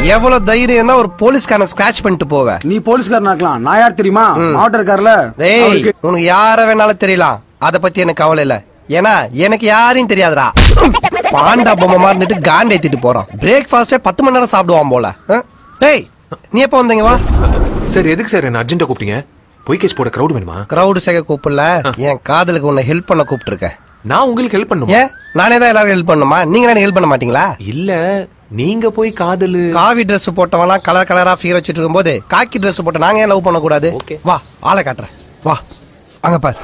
எவ்வளவு தைரியம் தான் ஒரு போலீஸ்காரன் ஸ்கிராச் பண்ணிட்டு போவ நீ போலீஸ்காரன் ஆக்கலாம் நான் யார் தெரியுமா மாவட்ட இருக்காருல டேய் அவருக்கு- உனக்கு யார வேணாலும் தெரியலாம் அத பத்தி எனக்கு கவலை இல்ல ஏன்னா எனக்கு யாரையும் தெரியாதுடா பாண்டா பொம்மை மாதிரி இருந்துட்டு காண்ட் ஏத்திட்டு போறான் பிரேக்ஃபாஸ்டே பத்து மணி நேரம் சாப்பிடுவான் போல ஆ? டேய் நீ எப்ப வந்தீங்க வா சார் எதுக்கு சார் என்ன அர்ஜென்ட்டா கூப்பிட்டீங்க பொய் கேஸ் போட கிரௌட் வேணுமா கிரௌடு சேர்க்க கூப்பிடல என் காதலுக்கு உன்னை ஹெல்ப் பண்ண கூப்பிட்டு நான் உங்களுக்கு ஹெல்ப் பண்ணுமா ஏன் நானே தான் எல்லாரும் ஹெல்ப் பண்ணுமா நீங்க எனக்கு ஹெல்ப் பண்ண மாட்டீங்களா இல்ல நீங்க போய் காதலு காவி Dress போட்டவனா கலர் கலரா ஃபீர் வச்சிட்டு இருக்கும்போது காக்கி Dress போட்ட நாங்க ஏன் லவ் பண்ண கூடாது Okay. வா ஆளை காட்டுறேன் வா அங்க பார்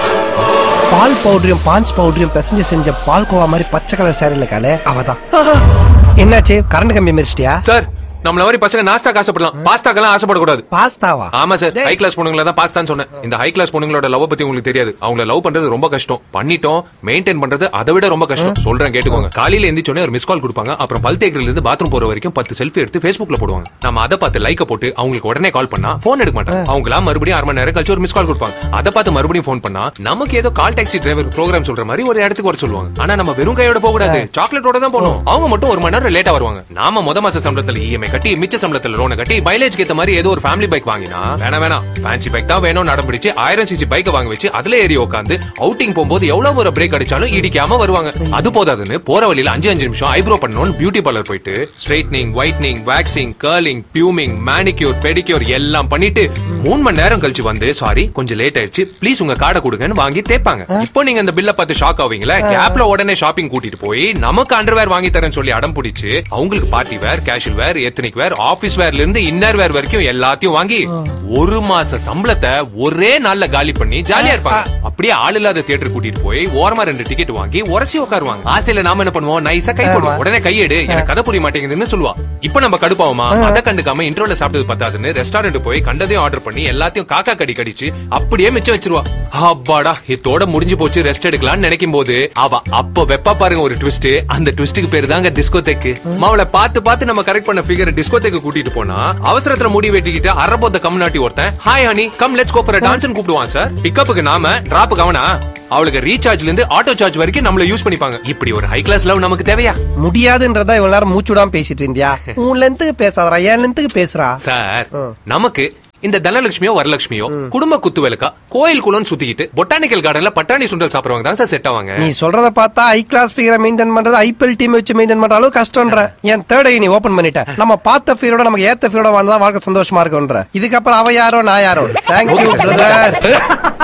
பால் பவுடரையும் பாஞ்ச் பவுடரையும் பிசைஞ்சு செஞ்ச பால்கோவா மாதிரி பச்சை கலர் சேரீல காலே அவதான் என்னாச்சு கரண்ட் கம்பி மிரிச்சிட்டியா சார் நம்மள மாதிரி பசங்க நாஸ்தா ஆசைப்படலாம் பாஸ்தாக்கெல்லாம் ஆசைப்படக்கூடாது பாஸ்தாவா ஆமா சார் டேய். ஹை கிளாஸ் பொண்ணுங்கள தான் பாஸ்தான்னு சொன்னேன் இந்த ஹை கிளாஸ் பொண்ணுங்களோட லவ் பத்தி உங்களுக்கு தெரியாது அவங்கள லவ் பண்றது ரொம்ப கஷ்டம் பண்ணிட்டோம் மெயின்டைன் பண்றது அதை விட ரொம்ப கஷ்டம் சொல்றேன் கேட்டுக்கோங்க காலையில எந்திரிச்சோனே ஒரு மிஸ் கால் கொடுப்பாங்க அப்புறம் பல் தேக்கரில இருந்து பாத்ரூம் போற வரைக்கும் பத்து செல்ஃபி எடுத்து Facebookல போடுவாங்க நம்ம அதை பார்த்து லைக்க போட்டு அவங்களுக்கு உடனே கால் பண்ணா போன் எடுக்க மாட்டாங்க அவங்களா மறுபடியும் அரை மணி நேரம் கழிச்சு ஒரு மிஸ் கால் கொடுப்பாங்க அதை பார்த்து மறுபடியும் ஃபோன் பண்ணா நமக்கு ஏதோ கால் டாக்ஸி டிரைவர் ப்ரோக்ராம் சொல்ற மாதிரி ஒரு இடத்துக்கு வர சொல்லுவாங்க ஆனா நம்ம வெறும் கையோட போக கூடாது சாக்லேட்டோட தான் போகணும் அவங்க மட்டும் ஒரு மணி நேரம் லேட்டா வருவாங்க நாம முத மாச சம்பளத்துல இஎம்ஐ கட்டி மிச்ச சம்பளத்துல லோனை கட்டி மைலேஜ் ஏத்த மாதிரி ஏதோ ஒரு ஃபேமிலி பைக் வாங்கினா வேணா வேணாம் ஃபேன்சி பைக் தான் வேணும் நடம் பிடிச்சு ஆயிரம் சிசி பைக்கை வாங்க வச்சு அதுல ஏறி உட்காந்து அவுட்டிங் போகும்போது எவ்வளவு ஒரு பிரேக் அடிச்சாலும் இடிக்காம வருவாங்க அது போதாதுன்னு போற வழியில அஞ்சு அஞ்சு நிமிஷம் ஐப்ரோ பண்ணணும்னு பியூட்டி பார்லர் போயிட்டு straightening whitening waxing curling fuming manicure pedicure எல்லாம் பண்ணிட்டு மூணு மணி நேரம் கழிச்சு வந்து சாரி கொஞ்சம் லேட் ஆயிடுச்சு ப்ளீஸ் உங்க கார்டை கொடுங்கன்னு வாங்கி தேய்ப்பாங்க இப்போ நீங்க அந்த பில்ல பார்த்து ஷாக் ஆவீங்களா கேப்ல உடனே ஷாப்பிங் கூட்டிட்டு போய் நமக்கு அண்டர்வேர் வாங்கி தரேன்னு சொல்லி அடம் பிடிச்சு அவங்களுக்கு party wear casual wear ethnic wear office வேர்ல இருந்து இன்னர் வேர் வரைக்கும் எல்லாத்தையும் வாங்கி ஒரு மாச சம்பளத்தை ஒரே நாள்ல காலி பண்ணி ஜாலியா இருப்பாங்க அப்படியே ஆள் இல்லாத தியேட்டர் கூட்டிட்டு போய் ஓரமா ரெண்டு டிக்கெட் வாங்கி உரசி உட்காருவாங்க ஆசையில நாம என்ன பண்ணுவோம் நைஸா கை போடுவோம் உடனே கையெடு எனக்கு கதை புரிய மாட்டேங்குதுன்னு சொல்லுவா இப்ப நம்ம கடுப்பாவுமா அதை கண்டுக்காம இன்ட்ரோல சாப்பிட்டது பத்தாதுன்னு ரெஸ்டாரண்ட் போய் கண்டதையும் ஆர்டர் பண்ணி எல்லாத்தையும் காக்கா கடி கடிச்சு அப்படியே மிச்சம் வச்சிருவா அப்பாடா இதோட முடிஞ்சு போச்சு ரெஸ்ட் எடுக்கலாம்னு நினைக்கும் போது அவ அப்ப வெப்பா பாருங்க ஒரு ட்விஸ்ட் அந்த ட்விஸ்டுக்கு பேரு தாங்க டிஸ்கோ தெக்கு மாவளை பார்த்து பார்த்து நம்ம கரெக்ட் பண்ண ஃபிகர் டிஸ்கோ தெக்கு கூட்டிட்டு போனா அவசரத்துல முடி வெட்டிக்கிட்டு அரபோத்த கம்நாட்டி ஒருத்தன் hi honey come let's go for dance கூப்பிடுவான் சார் பிக்கப்புக்கு நாம டிராப்புக்கு அவனா அவளுக்கு ரீசார்ஜ்ல இருந்து ஆட்டோ சார்ஜ் வரைக்கும் நம்மள யூஸ் பண்ணிப்பாங்க இப்படி ஒரு ஹை கிளாஸ் லவ் நமக்கு தேவையா முடியாதுன்றதா இவ்வளவு நேரம் மூச்சுடாம பேசிட்டு இருந்தியா உன் லென்த்துக்கு பேசாதடா என் லென்த்துக்கு பேசுறா சார் நமக்கு இந்த தனலட்சுமியோ வரலட்சுமியோ குடும்ப குத்து விளக்கா கோயில் குளம் சுத்திக்கிட்டு பொட்டானிக்கல் கார்டன்ல பட்டாணி சுண்டல் சாப்பிடுறவங்க தான் சார் செட் ஆவாங்க நீ சொல்றத பார்த்தா ஹை கிளாஸ் ஃபிகரை மெயின்டைன் பண்றது ஐபிஎல் டீம் வச்சு மெயின்டைன் பண்ற அளவு கஷ்டம்ன்ற என் தேர்ட் ஐ நீ ஓபன் பண்ணிட்ட நம்ம பார்த்த ஃபீரோட நமக்கு ஏத்த ஃபீரோட வந்தா வாழ்க்கை சந்தோஷமா இருக்கும்ன்ற இதுக்கப்புறம் அவ யாரோ நான் யாரோ தேங்க்யூ பிரதர்